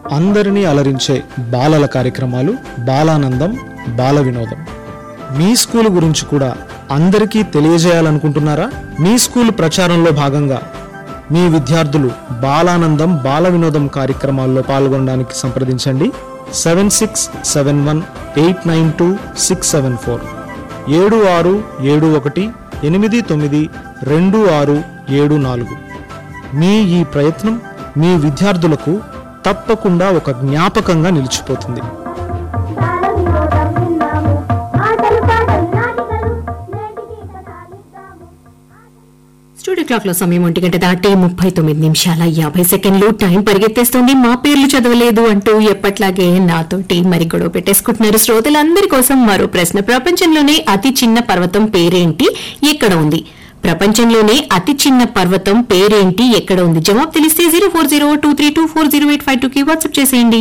అందరినీ అలరించే బాలల కార్యక్రమాలు బాలానందం బాల వినోదం మీ స్కూల్ గురించి కూడా అందరికీ తెలియజేయాలనుకుంటున్నారా మీ స్కూల్ ప్రచారంలో భాగంగా మీ విద్యార్థులు బాలానందం బాల వినోదం కార్యక్రమాల్లో పాల్గొనడానికి సంప్రదించండి seven six seven one eight nine two six seven four ఏడు ఆరు ఏడు ఒకటి ఎనిమిది తొమ్మిది రెండు ఆరు ఏడు నాలుగు మీ ఈ ప్రయత్నం మీ విద్యార్థులకు తప్పకుండా ఒక జ్ఞాపకంగా నిలిచిపోతుంది బాలవినోదం విన్నాము ఆటలు పాటలు నాటికలు నేటికి కథాలిద్దాము స్టూడియో క్లాక్ లో సమయం ఒంటి గంట దాటి ముప్పై తొమ్మిది నిమిషాల యాభై సెకండ్లు టైం పరిగెత్తేస్తుంది మా పేర్లు చదవలేదు అంటూ ఎప్పట్లాగే నాతోటి మరి గొడవ పెట్టేసుకుంటున్నారు శ్రోతలందరి కోసం మరో ప్రశ్న ప్రపంచంలోనే అతి చిన్న పర్వతం పేరేంటి ఎక్కడ ఉంది ప్రపంచంలోనే అతి చిన్న పర్వతం పేరేంటి ఎక్కడ ఉంది జవాబు తెలిస్తే zero four zero two three two four zero eight five two కి వాట్సాప్ చేసేయండి